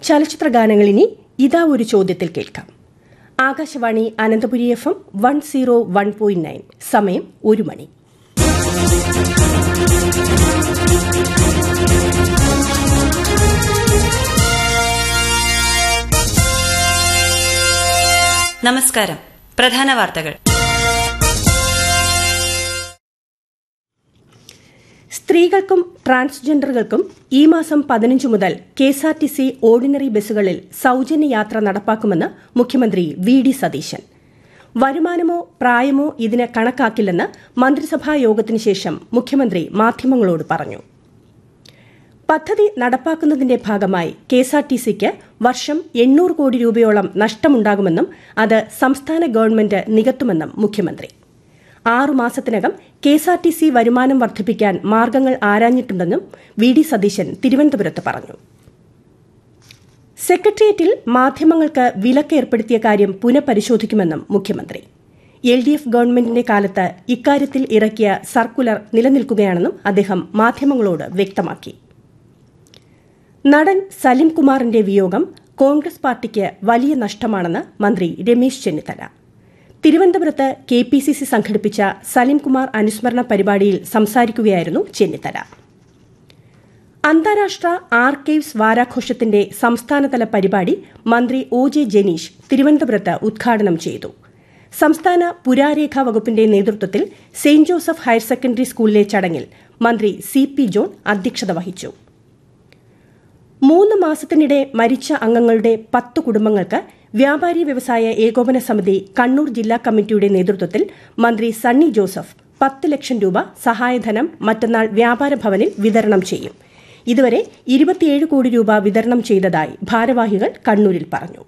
ചലച്ചിത്ര ഗാനങ്ങൾ ഇനി ഇതാ ഒരു ചോദ്യത്തിൽ കേൾക്കാം Akashvani Ananthapuri F M one zero one point nine സമയം ഒരു മണി നമസ്കാരം പ്രധാന വാർത്തകൾ സ്ത്രീകൾക്കും ട്രാൻസ്ജെൻഡറുകൾക്കും ഈ മാസം പതിനഞ്ച് മുതൽ കെഎസ്ആർടിസി ഓർഡിനറി ബസ്സുകളിൽ സൌജന്യ യാത്ര നടപ്പാക്കുമെന്ന് മുഖ്യമന്ത്രി വി ഡി സതീശൻ വരുമാനമോ പ്രായമോ ഇതിന് കണക്കാക്കില്ലെന്ന് മന്ത്രിസഭാ യോഗത്തിന് ശേഷം മുഖ്യമന്ത്രി മാധ്യമങ്ങളോട് പറഞ്ഞു പദ്ധതി നടപ്പാക്കുന്നതിന്റെ ഭാഗമായി കെഎസ്ആർടിസിക്ക് വർഷം എണ്ണൂറ് കോടി രൂപയോളം നഷ്ടമുണ്ടാകുമെന്നും അത് സംസ്ഥാന ഗവൺമെന്റ് നികത്തുമെന്നും മുഖ്യമന്ത്രി ആറുമാസത്തിനകം കെഎസ്ആർടിസി വരുമാനം വർദ്ധിപ്പിക്കാൻ മാർഗങ്ങൾ ആരാഞ്ഞിട്ടുണ്ടെന്നും വി ഡി സതീശൻ തിരുവനന്തപുരത്ത് പറഞ്ഞു സെക്രട്ടേറിയറ്റിൽ മാധ്യമങ്ങൾക്ക് വിലക്ക് ഏർപ്പെടുത്തിയ കാര്യം പുനഃപരിശോധിക്കുമെന്നും മുഖ്യമന്ത്രി എൽ ഡി എഫ് ഗവൺമെന്റിന്റെ കാലത്ത് ഇക്കാര്യത്തിൽ ഇറക്കിയ സർക്കുലർ നിലനിൽക്കുകയാണെന്നും അദ്ദേഹം മാധ്യമങ്ങളോട് വ്യക്തമാക്കി നടൻ സലിം കുമാറിന്റെ വിയോഗം കോൺഗ്രസ് പാർട്ടിക്ക് വലിയ നഷ്ടമാണെന്ന് മന്ത്രി രമേശ് ചെന്നിത്തല തിരുവനന്തപുരത്ത് കെ പി സി സി സംഘടിപ്പിച്ച സലിംകുമാർ അനുസ്മരണ പരിപാടിയിൽ സംസാരിക്കുകയായിരുന്നു ചെന്നിത്തല അന്താരാഷ്ട്ര ആർക്കൈവ്സ് വാരാഘോഷത്തിന്റെ സംസ്ഥാനതല പരിപാടി മന്ത്രി ഒ ജെ ജനീഷ് തിരുവനന്തപുരത്ത് ഉദ്ഘാടനം ചെയ്തു സംസ്ഥാന പുരാരേഖാ വകുപ്പിന്റെ നേതൃത്വത്തിൽ സെയിന്റ് ജോസഫ് ഹയർ സെക്കൻഡറി സ്കൂളിലെ ചടങ്ങിൽ മന്ത്രി സി പി ജോൺ അധ്യക്ഷത വഹിച്ചു മൂന്ന് മാസത്തിനിടെ മരിച്ച അംഗങ്ങളുടെ പത്ത് കുടുംബങ്ങൾക്ക് വ്യാപാരി വ്യവസായ ഏകോപന സമിതി കണ്ണൂർ ജില്ലാ കമ്മിറ്റിയുടെ നേതൃത്വത്തിൽ മന്ത്രി സണ്ണി ജോസഫ് പത്ത് ലക്ഷം രൂപ സഹായധനം മറ്റന്നാൾ വ്യാപാര ഭവനിൽ വിതരണം ചെയ്യും ഇതുവരെ ഇരുപത്തിയേഴ് കോടി രൂപ വിതരണം ചെയ്തതായി ഭാരവാഹികൾ കണ്ണൂരിൽ പറഞ്ഞു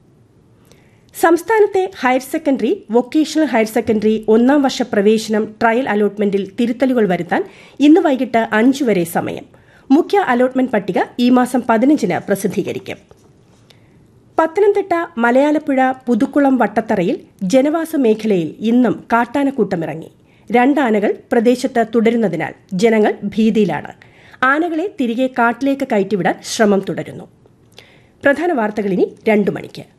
സംസ്ഥാനത്തെ higher secondary vocational higher secondary ഒന്നാം വർഷ പ്രവേശനം ട്രയൽ അലോട്ട്മെന്റിൽ തിരുത്തലുകൾ വരുത്താൻ ഇന്ന് വൈകിട്ട് അഞ്ചു വരെ സമയം മുഖ്യ അലോട്ട്മെന്റ് പട്ടിക ഈ മാസം പതിനഞ്ചിന് പ്രസിദ്ധീകരിക്കും പത്തനംതിട്ട മലയാലപ്പുഴ പുതുക്കുളം വട്ടത്തറയിൽ ജനവാസ മേഖലയിൽ ഇന്നും കാട്ടാനക്കൂട്ടമിറങ്ങി രണ്ടാനകൾ പ്രദേശത്ത് തുടരുന്നതിനാൽ ജനങ്ങൾ ഭീതിയിലാണ് ആനകളെ തിരികെ കാട്ടിലേക്ക് കയറ്റിവിടാൻ ശ്രമം തുടരുന്നു പ്രധാന വാർത്തകൾ ഇനി രണ്ടു മണിക്ക്